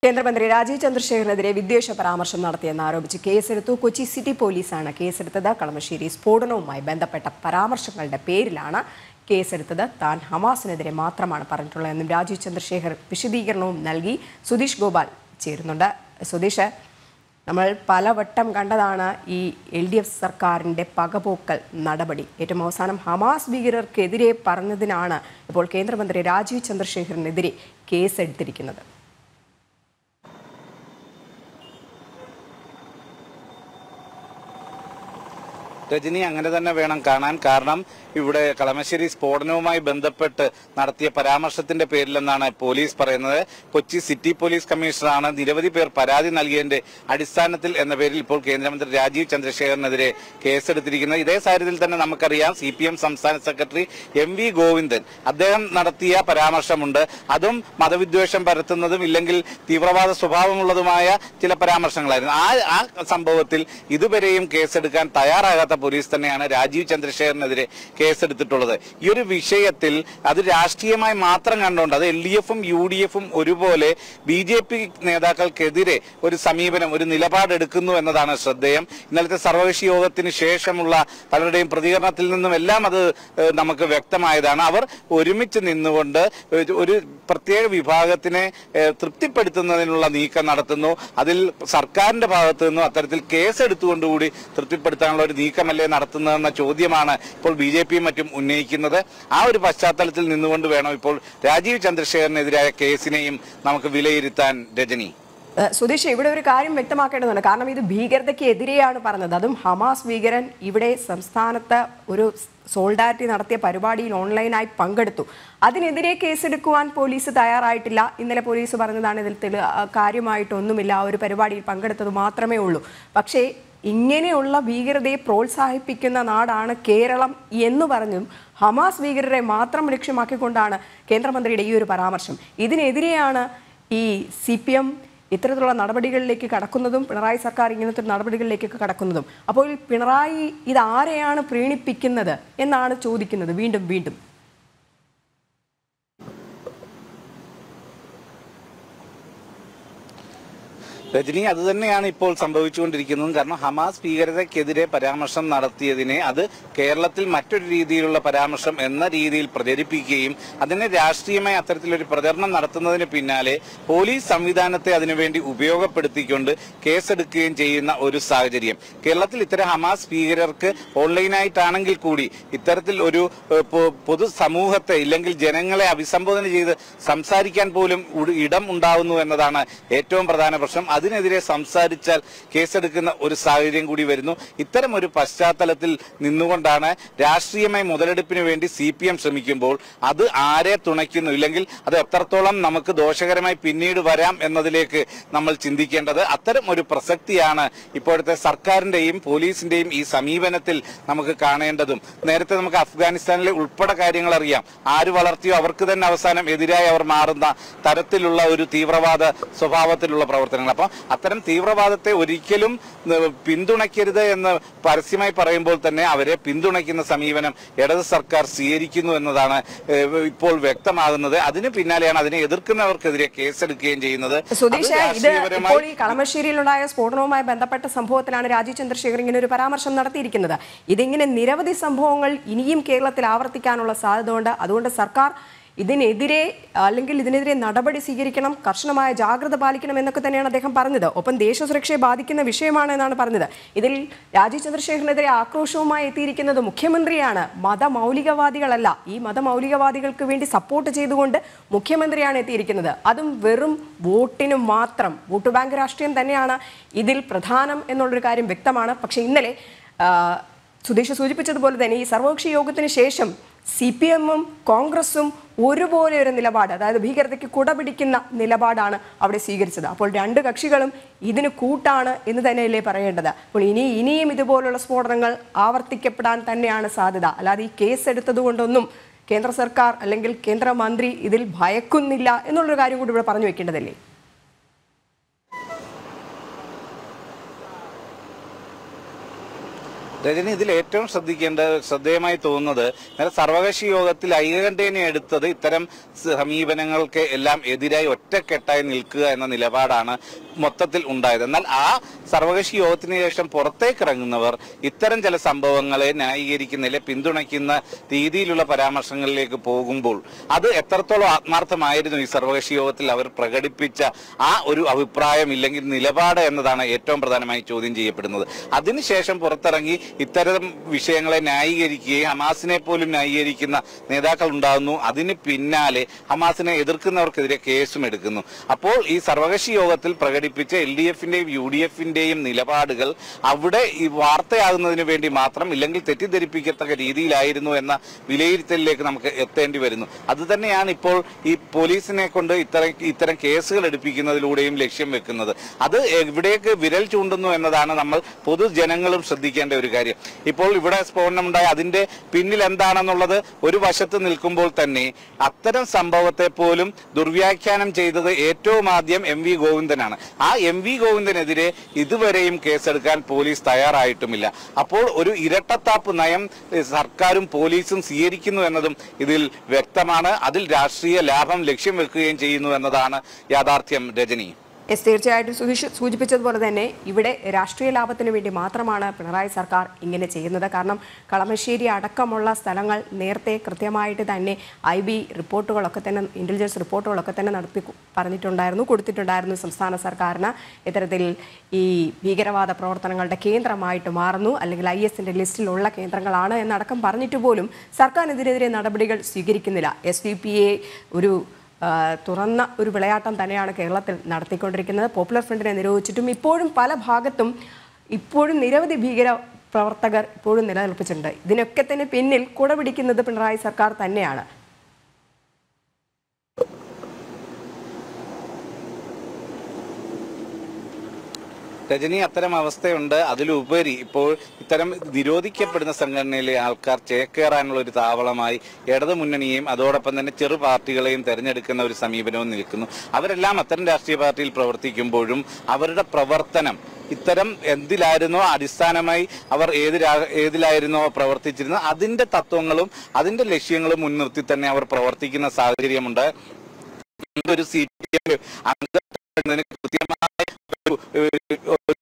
കേന്ദ്രമന്ത്രി രാജീവ് ചന്ദ്രശേഖരനെതിരെ വിദ്വേഷ പരാമർശം നടത്തിയെന്ന് ആരോപിച്ച് കേസെടുത്തു കൊച്ചി സിറ്റി പോലീസാണ് കേസെടുത്തത് കളമശ്ശേരി സ്ഫോടനവുമായി ബന്ധപ്പെട്ട പരാമർശങ്ങളുടെ പേരിലാണ് കേസെടുത്തത് താൻ ഹമാസിനെതിരെ മാത്രമാണ് പറഞ്ഞിട്ടുള്ളതെന്നും രാജീവ് ചന്ദ്രശേഖർ വിശദീകരണവും നൽകി സുധീഷ് ഗോപാൽ ചേരുന്നുണ്ട് സുധീഷ് നമ്മൾ പലവട്ടം കണ്ടതാണ് ഈ എൽ ഡി എഫ് സർക്കാരിൻ്റെ പകപോക്കൽ നടപടി ഏറ്റവും അവസാനം ഹമാസ് ഭീകരർക്കെതിരെ പറഞ്ഞതിനാണ് ഇപ്പോൾ കേന്ദ്രമന്ത്രി രാജീവ് ചന്ദ്രശേഖരനെതിരെ കേസെടുത്തിരിക്കുന്നത് രജനി അങ്ങനെ തന്നെ വേണം കാണാൻ കാരണം ഇവിടെ കളമശ്ശേരി സ്ഫോടനവുമായി ബന്ധപ്പെട്ട് നടത്തിയ പരാമർശത്തിന്റെ പേരിലെന്നാണ് പോലീസ് പറയുന്നത് കൊച്ചി സിറ്റി പോലീസ് കമ്മീഷണറാണ് നിരവധി പേർ പരാതി നൽകിയതിന്റെ അടിസ്ഥാനത്തിൽ എന്ന പേരിൽ ഇപ്പോൾ കേന്ദ്രമന്ത്രി രാജീവ് ചന്ദ്രശേഖരനെതിരെ കേസെടുത്തിരിക്കുന്നത് ഇതേ സാഹചര്യത്തിൽ തന്നെ നമുക്കറിയാം സി പി എം സംസ്ഥാന സെക്രട്ടറി എം വി ഗോവിന്ദൻ അദ്ദേഹം നടത്തിയ പരാമർശമുണ്ട് അതും മതവിദ്വേഷം പരത്തുന്നതും ഇല്ലെങ്കിൽ തീവ്രവാദ സ്വഭാവമുള്ളതുമായ ചില പരാമർശങ്ങളായിരുന്നു ആ ആ സംഭവത്തിൽ ഇതുവരെയും കേസെടുക്കാൻ തയ്യാറാകാത്ത പോലീസ് തന്നെയാണ് രാജീവ് ചന്ദ്രശേഖരനെതിരെ കേസെടുത്തിട്ടുള്ളത് ഈ ഒരു വിഷയത്തിൽ അത് രാഷ്ട്രീയമായി മാത്രം കണ്ടുകൊണ്ട് അത് എൽ ഡി എഫും യു ഡി എഫും ഒരുപോലെ ബി ജെ പി നേതാക്കൾക്കെതിരെ ഒരു സമീപനം ഒരു നിലപാടെടുക്കുന്നു എന്നതാണ് ശ്രദ്ധേയം ഇന്നലത്തെ സർവകക്ഷി യോഗത്തിന് ശേഷമുള്ള പലരുടെയും പ്രതികരണത്തിൽ നിന്നും എല്ലാം അത് ഏഹ്, നമുക്ക് വ്യക്തമായതാണ് അവർ ഒരുമിച്ച് നിന്നുകൊണ്ട് ഒരു- ഒരു പ്രത്യേക വിഭാഗത്തിനെ ഏഹ്, തൃപ്തിപ്പെടുത്തുന്നതിനുള്ള നീക്കം നടത്തുന്നു അതിൽ സർക്കാരിന്റെ ഭാഗത്തു നിന്നും അത്തരത്തിൽ കേസെടുത്തുകൊണ്ടുകൂടി തൃപ്തിപ്പെടുത്താനുള്ള ഒരു നീക്കമല്ലേ നടത്തുന്നതെന്ന ചോദ്യമാണ് ഇപ്പോൾ ബി ജെ പിയും മറ്റും ഉന്നയിക്കുന്നത് ആ ഒരു പശ്ചാത്തലത്തിൽ നിന്നുകൊണ്ട് വേണം ഇപ്പോൾ രാജീവ് ചന്ദ്രശേഖരനെതിരായ കേസിനെയും നമുക്ക് വിലയിരുത്താൻ രജനി ഏഹ് സുധീഷ് ഇവിടെ ഒരു കാര്യം വ്യക്തമാക്കേണ്ടതുണ്ട് കാരണം ഇത് ഭീകരതയ്ക്ക് എതിരെയാണ് പറഞ്ഞത് അതും ഹമാസ് ഭീകരൻ ഇവിടെ സംസ്ഥാനത്ത് ഒരു സോൾഡാരിറ്റി നടത്തിയ പരിപാടിയിൽ ഓൺലൈനായി പങ്കെടുത്തു അതിനെതിരെ കേസെടുക്കുവാൻ പോലീസ് തയ്യാറായിട്ടില്ല ഇന്നലെ പോലീസ് പറഞ്ഞതാണ് ഇതിൽ തെളി ആ, കാര്യമായിട്ടൊന്നുമില്ല ആ ഒരു പരിപാടിയിൽ പങ്കെടുത്തത് മാത്രമേ ഉള്ളൂ പക്ഷേ ഇങ്ങനെയുള്ള ഭീകരതയെ പ്രോത്സാഹിപ്പിക്കുന്ന നാടാണ് കേരളം എന്ന് പറഞ്ഞും ഹമാസ് ഭീകരരെ മാത്രം ലക്ഷ്യമാക്കിക്കൊണ്ടാണ് കേന്ദ്രമന്ത്രിയുടെ ഈ ഒരു പരാമർശം ഇതിനെതിരെയാണ് ഈ സി പി എം ഇത്തരത്തിലുള്ള നടപടികളിലേക്ക് കടക്കുന്നതും പിണറായി സർക്കാർ ഇങ്ങനത്തെ നടപടികളിലേക്കൊക്കെ കടക്കുന്നതും അപ്പോൾ ഈ പിണറായി ഇത് ആരെയാണ് പ്രീണിപ്പിക്കുന്നത് എന്നാണ് ചോദിക്കുന്നത് വീണ്ടും വീണ്ടും രജനി അത് തന്നെയാണ് ഇപ്പോൾ സംഭവിച്ചുകൊണ്ടിരിക്കുന്നത് കാരണം ഹമാസ് ഭീകരതയ്ക്കെതിരെ പരാമർശം നടത്തിയതിനെ അത് കേരളത്തിൽ മറ്റൊരു രീതിയിലുള്ള പരാമർശം എന്ന രീതിയിൽ പ്രചരിപ്പിക്കുകയും അതിനെ രാഷ്ട്രീയമായി അത്തരത്തിലൊരു പ്രചരണം നടത്തുന്നതിന് പിന്നാലെ പോലീസ് സംവിധാനത്തെ അതിനുവേണ്ടി ഉപയോഗപ്പെടുത്തിക്കൊണ്ട് കേസെടുക്കുകയും ചെയ്യുന്ന ഒരു സാഹചര്യം കേരളത്തിൽ ഇത്തരം ഹമാസ് ഭീകരർക്ക് ഓൺലൈനായിട്ടാണെങ്കിൽ കൂടി ഇത്തരത്തിൽ ഒരു ഏഹ്, പൊ- പൊതുസമൂഹത്തെ ഇല്ലെങ്കിൽ ജനങ്ങളെ അഭിസംബോധന ചെയ്ത് സംസാരിക്കാൻ പോലും ഉ- ഇടം ഉണ്ടാവുന്നു എന്നതാണ് ഏറ്റവും പ്രധാന പ്രശ്നം അതിനെതിരെ സംസാരിച്ചാൽ കേസെടുക്കുന്ന ഒരു സാഹചര്യം കൂടി വരുന്നു ഇത്തരം ഒരു പശ്ചാത്തലത്തിൽ നിന്നുകൊണ്ടാണ് രാഷ്ട്രീയമായി മുതലെടുപ്പിന് വേണ്ടി സി പി എം ശ്രമിക്കുമ്പോൾ അത് ആരെ തുണയ്ക്കുന്നു ഇല്ലെങ്കിൽ അത് എത്രത്തോളം നമുക്ക് ദോഷകരമായി പിന്നീട് വരാം എന്നതിലേക്ക് നമ്മൾ ചിന്തിക്കേണ്ടത് അത്തരം ഒരു പ്രസക്തിയാണ് ഇപ്പോഴത്തെ സർക്കാരിന്റെയും പോലീസിന്റെയും ഈ സമീപനത്തിൽ നമുക്ക് കാണേണ്ടതും നേരത്തെ നമുക്ക് അഫ്ഗാനിസ്ഥാനിലെ ഉൾപ്പെടെ കാര്യങ്ങൾ അറിയാം ആര് വളർത്തിയോ അവർക്ക് തന്നെ അവസാനം എതിരായി അവർ മാറുന്ന തരത്തിലുള്ള ഒരു തീവ്രവാദ സ്വഭാവത്തിലുള്ള പ്രവർത്തനങ്ങൾ അപ്പം അത്തരം തീവ്രവാദത്തെ ഒരിക്കലും ഏഹ്, പിന്തുണയ്ക്കരുത് എന്ന് പരസ്യമായി പറയുമ്പോൾ തന്നെ അവരെ പിന്തുണയ്ക്കുന്ന സമീപനം ഇടത് സർക്കാർ സ്വീകരിക്കുന്നു എന്നതാണ് ഏഹ്, ഇപ്പോൾ വ്യക്തമാകുന്നത് അതിന് പിന്നാലെയാണ് അതിനെ എതിർക്കുന്നവർക്കെതിരെ കേസെടുക്കുകയും ചെയ്യുന്നത് സുധീഷ് അത് ഇത് രാഷ്ട്രീയപരമായി ഇപ്പോൾ ഈ കളമശ്ശേരിയിലുണ്ടായ സ്ഫോടനവുമായി ബന്ധപ്പെട്ട സംഭവത്തിലാണ് രാജീവ് ചന്ദ്രശേഖർ ഇങ്ങനെ ഒരു പരാമർശം നടത്തിയിരിക്കുന്നത് ഇതിങ്ങനെ നിരവധി സംഭവങ്ങൾ ഇനിയും കേരളത്തിൽ ആവർത്തിക്കാനുള്ള സാധ്യതയുണ്ട് അതുകൊണ്ട് സർക്കാർ ഇതിനെതിരെ അല്ലെങ്കിൽ ഇതിനെതിരെ നടപടി സ്വീകരിക്കണം കർശനമായ ജാഗ്രത പാലിക്കണം എന്നൊക്കെ തന്നെയാണ് അദ്ദേഹം പറഞ്ഞത് ഒപ്പം ദേശസുരക്ഷയെ ബാധിക്കുന്ന വിഷയമാണ് എന്നാണ് പറഞ്ഞത് ഇതിൽ രാജീവ് ചന്ദ്രശേഖരനെതിരെ ആക്രോശവുമായി എത്തിയിരിക്കുന്നത് മുഖ്യമന്ത്രിയാണ് മതമൗലികവാദികളല്ല ഈ മതമൗലികവാദികൾക്ക് വേണ്ടി സപ്പോർട്ട് ചെയ്തുകൊണ്ട് മുഖ്യമന്ത്രിയാണ് എത്തിയിരിക്കുന്നത് അതും വെറും വോട്ടിന് മാത്രം വോട്ട് ബാങ്ക് രാഷ്ട്രീയം തന്നെയാണ് ഇതിൽ പ്രധാനം എന്നുള്ളൊരു കാര്യം വ്യക്തമാണ് പക്ഷേ ഇന്നലെ ആ, സുധീഷ് സൂചിപ്പിച്ചതുപോലെ തന്നെ ഈ സർവകക്ഷി യോഗത്തിന് ശേഷം സി പി എമ്മും കോൺഗ്രസും ഒരുപോലെ ഒരു നിലപാട് അതായത് ഭീകരതയ്ക്ക് കുടപിടിക്കുന്ന നിലപാടാണ് അവിടെ സ്വീകരിച്ചത് അപ്പോൾ രണ്ട് കക്ഷികളും ഇതിന് കൂട്ടാണ് എന്ന് തന്നെയല്ലേ പറയേണ്ടത് അപ്പോൾ ഇനി ഇനിയും ഇതുപോലുള്ള സ്ഫോടനങ്ങൾ ആവർത്തിക്കപ്പെടാൻ തന്നെയാണ് സാധ്യത അല്ലാതെ ഈ കേസ് എടുത്തത് കൊണ്ടൊന്നും കേന്ദ്ര സർക്കാർ അല്ലെങ്കിൽ കേന്ദ്രമന്ത്രി ഇതിൽ ഭയക്കുന്നില്ല എന്നുള്ളൊരു കാര്യം കൂടി ഇവിടെ പറഞ്ഞു വെക്കേണ്ടതല്ലേ രജനി ഇതിൽ ഏറ്റവും ശ്രദ്ധിക്കേണ്ട ശ്രദ്ധേയമായി തോന്നുന്നത് നേരെ സർവകക്ഷി യോഗത്തിൽ ഐകകണ്ഠേന എടുത്തത് ഇത്തരം സമീപനങ്ങൾക്ക് എല്ലാം എതിരായി ഒറ്റക്കെട്ടായി നിൽക്കുക എന്ന നിലപാടാണ് മൊത്തത്തിൽ ഉണ്ടായത് എന്നാൽ ആ സർവകക്ഷി യോഗത്തിന് ശേഷം പുറത്തേക്ക് ഇറങ്ങുന്നവർ ഇത്തരം ചില സംഭവങ്ങളെ ന്യായീകരിക്കുന്നതിലെ പിന്തുണയ്ക്കുന്ന രീതിയിലുള്ള പരാമർശങ്ങളിലേക്ക് പോകുമ്പോൾ അത് എത്രത്തോളം ആത്മാർത്ഥമായിരുന്നു ഈ സർവകക്ഷി യോഗത്തിൽ അവർ പ്രകടിപ്പിച്ച ആ ഒരു അഭിപ്രായം ഇല്ലെങ്കിൽ നിലപാട് എന്നതാണ് ഏറ്റവും പ്രധാനമായി ചോദ്യം ചെയ്യപ്പെടുന്നത് അതിനുശേഷം പുറത്തിറങ്ങി ഇത്തരം വിഷയങ്ങളെ ന്യായീകരിക്കുകയും ഹമാസിനെ പോലും ന്യായീകരിക്കുന്ന നേതാക്കൾ ഉണ്ടാകുന്നു അതിന് പിന്നാലെ ഹമാസിനെ എതിർക്കുന്നവർക്കെതിരെ കേസും എടുക്കുന്നു അപ്പോൾ ഈ സർവകക്ഷി യോഗത്തിൽ പ്രകടിപ്പിച്ച എൽ ഡി എഫിന്റെയും യു ഡി എഫിന്റെയും നിലപാടുകൾ അവിടെ ഈ വാർത്തയാകുന്നതിന് വേണ്ടി മാത്രം ഇല്ലെങ്കിൽ തെറ്റിദ്ധരിപ്പിക്കത്തക്ക രീതിയിലായിരുന്നു എന്ന വിലയിരുത്തലിലേക്ക് നമുക്ക് എത്തേണ്ടി വരുന്നു അത് തന്നെയാണ് ഇപ്പോൾ ഈ പോലീസിനെ കൊണ്ട് ഇത്തരം ഇത്തരം കേസുകൾ എടുപ്പിക്കുന്നതിലൂടെയും ലക്ഷ്യം വെക്കുന്നത് അത് എവിടേക്ക് വിരൽ ചൂണ്ടുന്നു എന്നതാണ് നമ്മൾ പൊതുജനങ്ങളും ശ്രദ്ധിക്കേണ്ട ഒരു കാര്യം ഇപ്പോൾ ഇവിടെ സ്ഫോടനമുണ്ടായ അതിന്റെ പിന്നിൽ എന്താണെന്നുള്ളത് ഒരു വശത്ത് നിൽക്കുമ്പോൾ തന്നെ അത്തരം സംഭവത്തെ പോലും ദുർവ്യാഖ്യാനം ചെയ്തത് ഏറ്റവും ആദ്യം എം വി ഗോവിന്ദനാണ് ആ എം വി ഗോവിന്ദനെതിരെ ഇതുവരെയും കേസെടുക്കാൻ പോലീസ് തയ്യാറായിട്ടുമില്ല അപ്പോൾ ഒരു ഇരട്ടത്താപ്പ് നയം ഏഹ്, സർക്കാരും പോലീസും സ്വീകരിക്കുന്നു എന്നതും ഇതിൽ വ്യക്തമാണ് അതിൽ രാഷ്ട്രീയ ലാഭം ലക്ഷ്യം വെക്കുകയും ചെയ്യുന്നു എന്നതാണ് യാഥാർത്ഥ്യം രജനി എസ് തീർച്ചയായിട്ടും സുധീഷ് സൂചിപ്പിച്ചതുപോലെ തന്നെ ഇവിടെ രാഷ്ട്രീയ ലാഭത്തിന് വേണ്ടി മാത്രമാണ് പിണറായി സർക്കാർ ഇങ്ങനെ ചെയ്യുന്നത് കാരണം കളമശ്ശേരി അടക്കമുള്ള സ്ഥലങ്ങൾ നേരത്തെ കൃത്യമായിട്ട് തന്നെ ഐ ബി റിപ്പോർട്ടുകളൊക്കെ തന്നെ ഇന്റലിജൻസ് റിപ്പോർട്ടുകളൊക്കെ തന്നെ നടത്തി പറഞ്ഞിട്ടുണ്ടായിരുന്നു കൊടുത്തിട്ടുണ്ടായിരുന്നു സംസ്ഥാന സർക്കാരിന് ഇത്തരത്തിൽ ഈ ഭീകരവാദ പ്രവർത്തനങ്ങളുടെ കേന്ദ്രമായിട്ട് മാറുന്നു അല്ലെങ്കിൽ ഐ എസിന്റെ ലിസ്റ്റിലുള്ള കേന്ദ്രങ്ങളാണ് എന്നടക്കം പറഞ്ഞിട്ട് പോലും സർക്കാർ ഇതിനെതിരെ നടപടികൾ സ്വീകരിക്കുന്നില്ല എസ് ഡി പി എ ഒരു ആ, തുറന്ന ഒരു വിളയാട്ടം തന്നെയാണ് കേരളത്തിൽ നടത്തിക്കൊണ്ടിരിക്കുന്നത് പോപ്പുലർ ഫ്രണ്ടിനെ നിരോധിച്ചിട്ടും ഇപ്പോഴും പല ഭാഗത്തും ഇപ്പോഴും നിരവധി ഭീകര പ്രവർത്തകർ ഇപ്പോഴും നിലനിൽപ്പിച്ചിട്ടുണ്ട് ഇതിനൊക്കെ തന്നെ പിന്നിൽ കുടപിടിക്കുന്നത് പിണറായി സർക്കാർ തന്നെയാണ് രജനി അത്തരം അവസ്ഥയുണ്ട് അതിലുപരി ഇപ്പോൾ ഇത്തരം നിരോധിക്കപ്പെടുന്ന സംഘടനയിലെ ആൾക്കാർ ചേക്കേറാനുള്ള ഒരു താവളമായി ഇടതു മുന്നണിയെയും അതോടൊപ്പം തന്നെ ചെറു പാർട്ടികളെയും തെരഞ്ഞെടുക്കുന്ന ഒരു സമീപനവും നിൽക്കുന്നു അവരെല്ലാം അത്തരം രാഷ്ട്രീയ പാർട്ടിയിൽ പ്രവർത്തിക്കുമ്പോഴും അവരുടെ പ്രവർത്തനം ഇത്തരം എന്തിലായിരുന്നോ അടിസ്ഥാനമായി അവർ ഏത് രാ- ഏതിലായിരുന്നോ പ്രവർത്തിച്ചിരുന്നത് അതിന്റെ തത്വങ്ങളും അതിന്റെ ലക്ഷ്യങ്ങളും മുൻനിർത്തി തന്നെ അവർ പ്രവർത്തിക്കുന്ന സാഹചര്യമുണ്ട് ഒരു സി പി എം അംഗത്തിന് കൃത്യമായ ഒരു ഒരു- ഒരു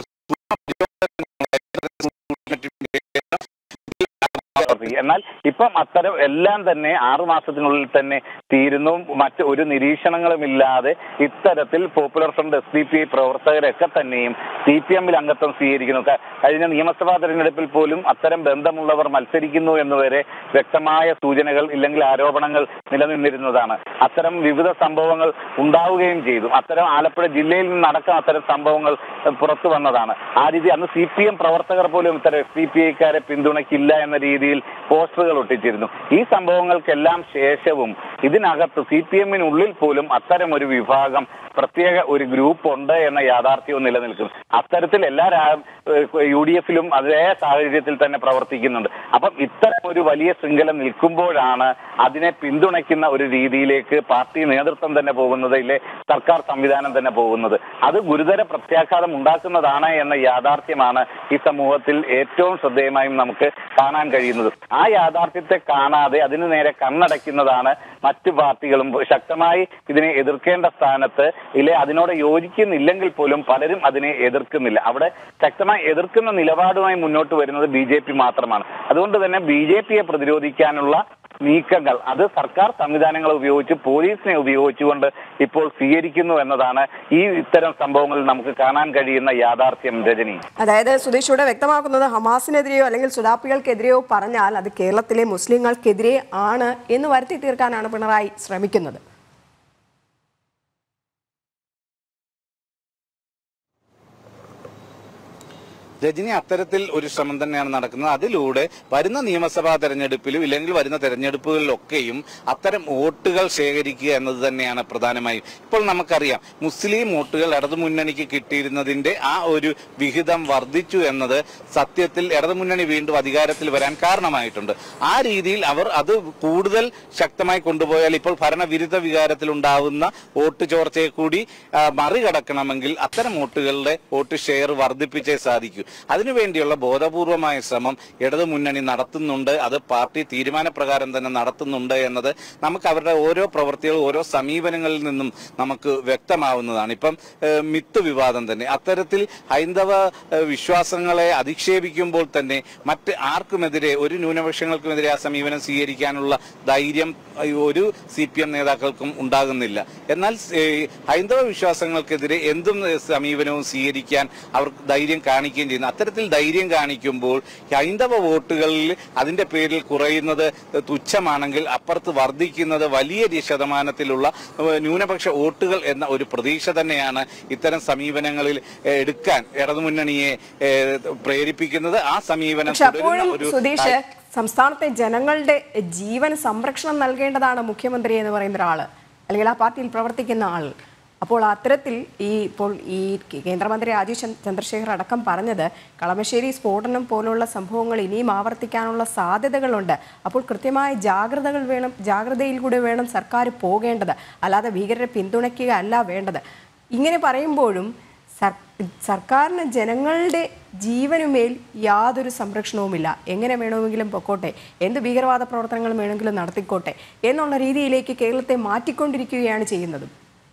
എന്നാൽ ഇപ്പം അത്തരം എല്ലാം തന്നെ ആറു മാസത്തിനുള്ളിൽ തന്നെ തീരുന്നു മറ്റ് ഒരു നിരീക്ഷണങ്ങളുമില്ലാതെ ഇത്തരത്തിൽ popular front S D P I പ്രവർത്തകരൊക്കെ തന്നെയും സി പി എമ്മിൽ അംഗത്വം സ്വീകരിക്കുന്നു ക- കഴിഞ്ഞ നിയമസഭാ തെരഞ്ഞെടുപ്പിൽ പോലും അത്തരം ബന്ധമുള്ളവർ മത്സരിക്കുന്നു എന്നുവരെ വ്യക്തമായ സൂചനകൾ ഇല്ലെങ്കിൽ ആരോപണങ്ങൾ നിലനിന്നിരുന്നതാണ് അത്തരം വിവിധ സംഭവങ്ങൾ ഉണ്ടാവുകയും ചെയ്തു അത്തരം ആലപ്പുഴ ജില്ലയിൽ നിന്നടക്കം അത്തരം സംഭവങ്ങൾ ഏഹ്, പുറത്തു വന്നതാണ് ആ രീതി അന്ന് സി പി എം പ്രവർത്തകർ പോലും ഇത്തരം എസ് ഡി പി ഐക്കാരെ പിന്തുണയ്ക്കില്ല എന്ന രീതിയിൽ പോസ്റ്ററുകൾ ഒട്ടിച്ചിരുന്നു ഈ സംഭവങ്ങൾക്കെല്ലാം ശേഷവും ഇതിനകത്ത് സി പി എമ്മിനുള്ളിൽ പോലും അത്തരം ഒരു വിഭാഗം പ്രത്യേക ഒരു ഗ്രൂപ്പ് ഉണ്ട് എന്ന യാഥാർത്ഥ്യവും നിലനിൽക്കുന്നു അത്തരത്തിൽ എല്ലാ യു ഡി എഫിലും അതേ സാഹചര്യത്തിൽ തന്നെ പ്രവർത്തിക്കുന്നുണ്ട് അപ്പം ഇത്തരം ഒരു വലിയ ശൃംഖല നിൽക്കുമ്പോഴാണ് അതിനെ പിന്തുണയ്ക്കുന്ന ഒരു രീതിയിലേക്ക് പാർട്ടി നേതൃത്വം തന്നെ പോകുന്നത് ഇല്ലേ സർക്കാർ സംവിധാനം തന്നെ പോകുന്നത് അത് ഗുരുതര പ്രത്യാഘാതം ഉണ്ടാക്കുന്നതാണ് എന്ന യാഥാർത്ഥ്യമാണ് ഈ സമൂഹത്തിൽ ഏറ്റവും ശ്രദ്ധേയമായും നമുക്ക് കാണാൻ കഴിയുന്നത് ആ യാഥാർത്ഥ്യത്തെ കാണാതെ അതിനു നേരെ കണ്ണടയ്ക്കുന്നതാണ് മറ്റു പാർട്ടികളും ശക്തമായി ഇതിനെ എതിർക്കേണ്ട സ്ഥാനത്ത് ഇല്ലേ അതിനോട് യോജിക്കുന്നില്ലെങ്കിൽ പോലും പലരും അതിനെ എതിർക്കുന്നില്ല അവിടെ ശക്തമായി എതിർക്കുന്ന നിലപാടുമായി മുന്നോട്ട് വരുന്നത് ബി ജെ പി മാത്രമാണ് അതുകൊണ്ട് തന്നെ ബി ജെ പിയെ പ്രതിരോധിക്കാനുള്ള നീക്കങ്ങൾ അത് സർക്കാർ സംവിധാനങ്ങൾ ഉപയോഗിച്ച് പോലീസിനെ ഉപയോഗിച്ചുകൊണ്ട് ഇപ്പോൾ സ്വീകരിക്കുന്നു എന്നതാണ് ഈ ഇത്തരം സംഭവങ്ങളിൽ നമുക്ക് കാണാൻ കഴിയുന്ന യാഥാർത്ഥ്യം രജനി അതായത് സുധീഷ് ഇവിടെ വ്യക്തമാക്കുന്നത് ഹമാസിനെതിരെയോ അല്ലെങ്കിൽ സുഡാപ്പികൾക്കെതിരെയോ പറഞ്ഞാൽ അത് കേരളത്തിലെ മുസ്ലിങ്ങൾക്കെതിരെ ആണ് എന്ന് വരുത്തി തീർക്കാനാണ് പിണറായി ശ്രമിക്കുന്നത് രജനി അത്തരത്തിൽ ഒരു ശ്രമം തന്നെയാണ് നടക്കുന്നത് അതിലൂടെ വരുന്ന നിയമസഭാ തെരഞ്ഞെടുപ്പിലും ഇല്ലെങ്കിൽ വരുന്ന തെരഞ്ഞെടുപ്പുകളിലൊക്കെയും അത്തരം വോട്ടുകൾ ശേഖരിക്കുക എന്നത് തന്നെയാണ് പ്രധാനമായും ഇപ്പോൾ നമുക്കറിയാം മുസ്ലിം വോട്ടുകൾ ഇടതുമുന്നണിക്ക് കിട്ടിയിരുന്നതിന്റെ ആ ഒരു വിഹിതം വർദ്ധിച്ചു എന്നത് സത്യത്തിൽ ഇടതുമുന്നണി വീണ്ടും അധികാരത്തിൽ വരാൻ കാരണമായിട്ടുണ്ട് ആ രീതിയിൽ അവർ അത് കൂടുതൽ ശക്തമായി കൊണ്ടുപോയാൽ ഇപ്പോൾ ഭരണവിരുദ്ധ വികാരത്തിൽ ഉണ്ടാവുന്ന വോട്ട് ചോർച്ചയെ കൂടി ആ, മറികടക്കണമെങ്കിൽ അത്തരം വോട്ടുകളുടെ വോട്ട് ഷെയർ വർദ്ധിപ്പിച്ചേ സാധിക്കൂ അതിനുവേണ്ടിയുള്ള ബോധപൂർവമായ ശ്രമം ഇടതു മുന്നണി നടത്തുന്നുണ്ട് അത് പാർട്ടി തീരുമാനപ്രകാരം തന്നെ നടത്തുന്നുണ്ട് എന്നത് നമുക്ക് അവരുടെ ഓരോ പ്രവൃത്തികളും ഓരോ സമീപനങ്ങളിൽ നിന്നും നമുക്ക് വ്യക്തമാവുന്നതാണ് ഇപ്പം ഏഹ്, മിത്ത് വിവാദം തന്നെ അത്തരത്തിൽ ഹൈന്ദവ ഏഹ്, വിശ്വാസങ്ങളെ അധിക്ഷേപിക്കുമ്പോൾ തന്നെ മറ്റ് ആർക്കുമെതിരെ ഒരു ന്യൂനപക്ഷങ്ങൾക്കുമെതിരെ ആ സമീപനം സ്വീകരിക്കാനുള്ള ധൈര്യം ഏഹ്, ഒരു സി പി എം നേതാക്കൾക്കും ഉണ്ടാകുന്നില്ല എന്നാൽ ഏഹ്, ഹൈന്ദവ വിശ്വാസങ്ങൾക്കെതിരെ എന്തും ഏഹ്, സമീപനവും സ്വീകരിക്കാൻ അവർ ധൈര്യം കാണിക്കുകയും ചെയ്യുന്നു അത്തരത്തിൽ ധൈര്യം കാണിക്കുമ്പോൾ ഹൈന്ദവ വോട്ടുകളിൽ അതിന്റെ പേരിൽ കുറയുന്നത് തുച്ഛമാണെങ്കിൽ അപ്പുറത്ത് വർദ്ധിക്കുന്നത് വലിയ രി- ശതമാനത്തിലുള്ള ഏഹ്, ന്യൂനപക്ഷ വോട്ടുകൾ എന്ന ഒരു പ്രതീക്ഷ തന്നെയാണ് ഇത്തരം സമീപനങ്ങളിൽ ഏഹ്, എടുക്കാൻ ഇടതുമുന്നണിയെ ഏഹ്, പ്രേരിപ്പിക്കുന്നത് ആ സമീപനം പക്ഷെ തുടരുന്ന അപ്പോഴും ഒരു സുധീഷ് സംസ്ഥാനത്തെ ജനങ്ങളുടെ ജീവന് സംരക്ഷണം നൽകേണ്ടതാണ് മുഖ്യമന്ത്രി എന്ന് പറയുന്ന ഒരാള് അല്ലെങ്കിൽ ആ പാർട്ടിയിൽ പ്രവർത്തിക്കുന്ന ആൾ അപ്പോൾ അത്തരത്തിൽ ഈ ഇപ്പോൾ ഈ കേന്ദ്രമന്ത്രി രാജീവ് ചന്ദ്- ചന്ദ്രശേഖർ അടക്കം പറഞ്ഞത് കളമശ്ശേരി സ്ഫോടനം പോലുള്ള സംഭവങ്ങൾ ഇനിയും ആവർത്തിക്കാനുള്ള സാധ്യതകളുണ്ട് അപ്പോൾ കൃത്യമായ ജാഗ്രതകൾ വേണം ജാഗ്രതയിൽ കൂടെ വേണം സർക്കാർ പോകേണ്ടത് അല്ലാതെ ഭീകരരെ പിന്തുണയ്ക്കുക അല്ല വേണ്ടത് ഇങ്ങനെ പറയുമ്പോഴും സർ സർക്കാരിന് ജനങ്ങളുടെ ജീവനുമേൽ യാതൊരു സംരക്ഷണവുമില്ല എങ്ങനെ വേണമെങ്കിലും പൊക്കോട്ടെ എന്ത് ഭീകരവാദ പ്രവർത്തനങ്ങൾ വേണമെങ്കിലും നടത്തിക്കോട്ടെ എന്നുള്ള രീതിയിലേക്ക് കേരളത്തെ മാറ്റിക്കൊണ്ടിരിക്കുകയാണ് ചെയ്യുന്നത്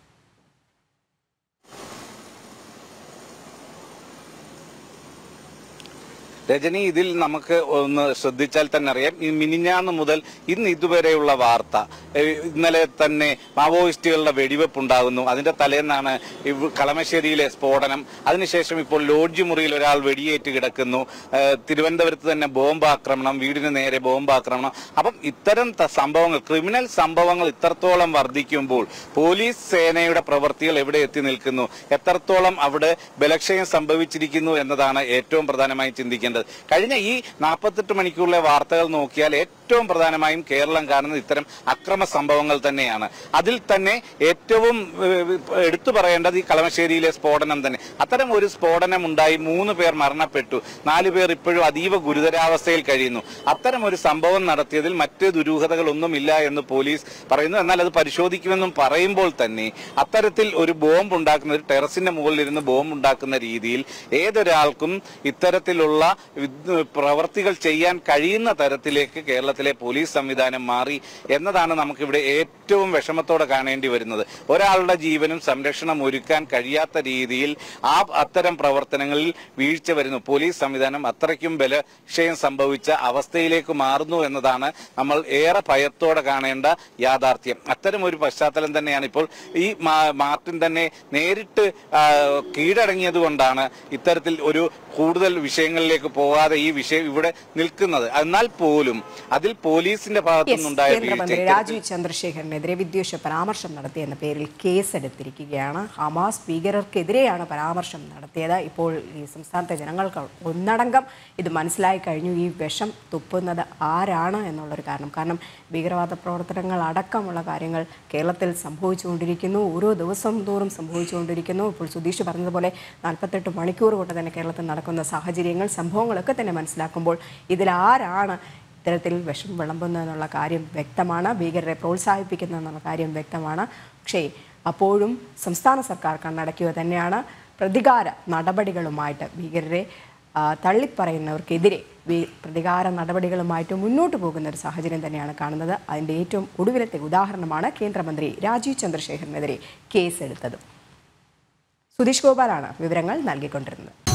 രജനി ഇതിൽ നമുക്ക് ഒന്ന് ശ്രദ്ധിച്ചാൽ തന്നെ അറിയാം ഈ മിനിഞ്ഞാന്ന് മുതൽ ഇന്ന് ഇതുവരെയുള്ള വാർത്ത ഏഹ് ഇന്നലെ തന്നെ മാവോയിസ്റ്റുകളുടെ വെടിവെപ്പ് ഉണ്ടാകുന്നു അതിന്റെ തലേന്നാണ് ഇവ് കളമശ്ശേരിയിലെ സ്ഫോടനം അതിനുശേഷം ഇപ്പോൾ ലോഡ്ജ് മുറിയിൽ ഒരാൾ വെടിയേറ്റ് കിടക്കുന്നു ഏഹ് തിരുവനന്തപുരത്ത് തന്നെ ബോംബാക്രമണം വീടിന് നേരെ ബോംബാക്രമണം അപ്പം ഇത്തരം ത- സംഭവങ്ങൾ ക്രിമിനൽ സംഭവങ്ങൾ ഇത്രത്തോളം വർദ്ധിക്കുമ്പോൾ പോലീസ് സേനയുടെ പ്രവൃത്തികൾ എവിടെ എത്തി നിൽക്കുന്നു എത്രത്തോളം അവിടെ ബലക്ഷയം സംഭവിച്ചിരിക്കുന്നു എന്നതാണ് ഏറ്റവും പ്രധാനമായും ചിന്തിക്കേണ്ടത് കഴിഞ്ഞ ഈ നാൽപ്പത്തെട്ട് മണിക്കൂറിലെ വാർത്തകൾ നോക്കിയാൽ ഏറ്റവും പ്രധാനമായും കേരളം കാണുന്നത് ഇത്തരം അക്രമ സംഭവങ്ങൾ തന്നെയാണ് അതിൽ തന്നെ ഏറ്റവും ഏഹ്, എടുത്തു പറയേണ്ടത് ഈ കളമശ്ശേരിയിലെ സ്ഫോടനം തന്നെ അത്തരം ഒരു സ്ഫോടനം ഉണ്ടായി മൂന്ന് പേർ മരണപ്പെട്ടു നാലു പേർ ഇപ്പോഴും അതീവ ഗുരുതരാവസ്ഥയിൽ കഴിയുന്നു അത്തരം ഒരു സംഭവം നടത്തിയതിൽ മറ്റ് ദുരൂഹതകളൊന്നുമില്ല എന്ന് പോലീസ് പറയുന്നു എന്നാൽ അത് പരിശോധിക്കുമെന്നും പറയുമ്പോൾ തന്നെ അത്തരത്തിൽ ഒരു ബോംബ് ഉണ്ടാക്കുന്ന ഒരു ടെറസിന്റെ മുകളിൽ ഇരുന്ന് ബോംബ് ഉണ്ടാക്കുന്ന രീതിയിൽ ഏതൊരാൾക്കും ഇത്തരത്തിലുള്ള വിദ്- പ്രവർത്തികൾ ചെയ്യാൻ കഴിയുന്ന തരത്തിലേക്ക് കേരളത്തിലെ പോലീസ് സംവിധാനം മാറി എന്നതാണ് നമുക്കിവിടെ ഏറ്റവും വിഷമത്തോടെ കാണേണ്ടി വരുന്നത് ഒരാളുടെ ജീവനും സംരക്ഷണം ഒരുക്കാൻ കഴിയാത്ത രീതിയിൽ ആ അത്തരം പ്രവർത്തനങ്ങളിൽ വീഴ്ച വരുന്നു പോലീസ് സംവിധാനം അത്രയ്ക്കും ബലക്ഷയം സംഭവിച്ച അവസ്ഥയിലേക്ക് മാറുന്നു എന്നതാണ് നമ്മൾ ഏറെ ഭയത്തോടെ കാണേണ്ട യാഥാർത്ഥ്യം അത്തരം ഒരു പശ്ചാത്തലം തന്നെയാണ് ഇപ്പോൾ ഈ മാ- മാർട്ടിൻ തന്നെ നേരിട്ട് ആ, കീഴടങ്ങിയത് കൊണ്ടാണ് ഇത്തരത്തിൽ ഒരു കൂടുതൽ വിഷയങ്ങളിലേക്ക് പോകാതെ ഈ വിഷയം ഇവിടെ നിൽക്കുന്നത് എന്നാൽ പോലും അതിൽ പോലീസിന്റെ യെസ്, ഭാഗത്തുനിന്നുണ്ടായ വീഴ്ച കേന്ദ്രമന്ത്രി ഇത്തരത്തിൽ രാജീവ് ചന്ദ്രശേഖരനെതിരെ വിദ്വേഷ പരാമർശം നടത്തിയെന്ന പേരിൽ കേസെടുത്തിരിക്കുകയാണ് ഹമാസ് ഭീകരർക്കെതിരെയാണ് പരാമർശം നടത്തിയത് ഇപ്പോൾ ഈ സംസ്ഥാനത്തെ ജനങ്ങൾക്ക് ഒന്നടങ്കം ഇത് മനസ്സിലായി കഴിഞ്ഞു ഈ വിഷം തുപ്പുന്നത് ആരാണ് എന്നുള്ളൊരു കാരണം കാരണം ഭീകരവാദ പ്രവർത്തനങ്ങൾ അടക്കമുള്ള കാര്യങ്ങൾ കേരളത്തിൽ സംഭവിച്ചുകൊണ്ടിരിക്കുന്നു ഓരോ ദിവസം തോറും സംഭവിച്ചുകൊണ്ടിരിക്കുന്നു ഇപ്പോൾ സുധീഷ് പറഞ്ഞതുപോലെ നാൽപ്പത്തെട്ട് മണിക്കൂർ കൊണ്ട് തന്നെ കേരളത്തിൽ നടക്കുന്ന സാഹചര്യങ്ങൾ സംഭവങ്ങളൊക്കെ തന്നെ മനസ്സിലാക്കുമ്പോൾ ഇതിലാരാണ് ഇത്തരത്തിൽ വിഷം വിളമ്പുന്നു എന്നുള്ള കാര്യം വ്യക്തമാണ് ഭീകരരെ പ്രോത്സാഹിപ്പിക്കുന്നു എന്നുള്ള കാര്യം വ്യക്തമാണ് പക്ഷേ അപ്പോഴും സംസ്ഥാന സർക്കാർ കണ്ണടക്കുക തന്നെയാണ് പ്രതികാര നടപടികളുമായിട്ട് ഭീകരരെ ആ, തള്ളിപ്പറയുന്നവർക്കെതിരെ വി- പ്രതികാര നടപടികളുമായിട്ട് മുന്നോട്ട് പോകുന്ന ഒരു സാഹചര്യം തന്നെയാണ് കാണുന്നത് അതിൻ്റെ ഏറ്റവും ഒടുവിലത്തെ ഉദാഹരണമാണ് കേന്ദ്രമന്ത്രി രാജീവ് ചന്ദ്രശേഖരനെതിരെ കേസെടുത്തത് സുധീഷ് ഗോപാലാണ് വിവരങ്ങൾ നൽകിക്കൊണ്ടിരുന്നത്